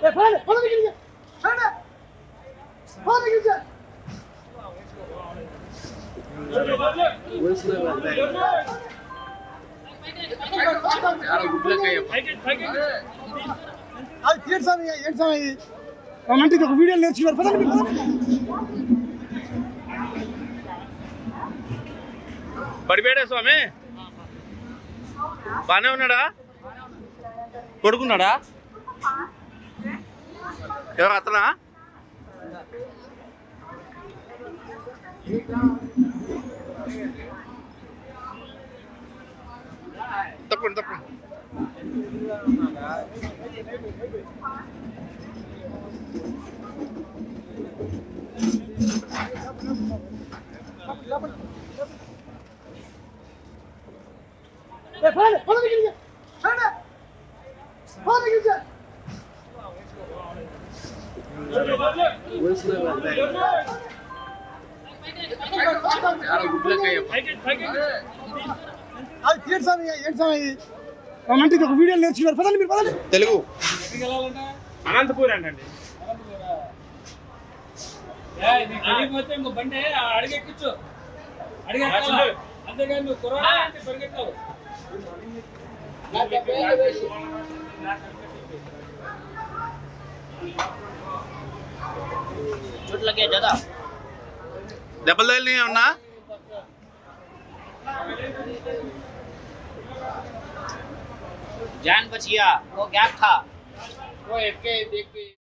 అది తీయండి స్వామి ఏంటి స్వామి ఇది అంటే ఇది ఒక వీడియో నేర్చుకున్నారు పదండి మీరు, పదండి పడిపోయాడా స్వామి బానే ఉన్నాడా పడుకున్నాడా ఎవరు అతనా తప్పండి తప్పండి ఏ, పదండి, పదండి గిరిజ. పదండి. పదండి గిరిజ. అది తీయండి స్వామి ఏంటి స్వామి ఇది అంటే ఇది ఒక వీడియో నేర్చుకున్నారు పదండి మీరు పదండి తెలుగు అనంతపూర్ అంటండి వెళ్ళిపోతే ఇంకో బండి అడిగెక్కిచ్చు అడిగెక్కాల అంతేగాని నువ్వు కుర్రాడు అంటే పరిగెత్తావు దెబ్బలు తగిలినాయి ఏమన్నా जान बच गया वो गैप था ఓ ఎక్కే ఎక్కి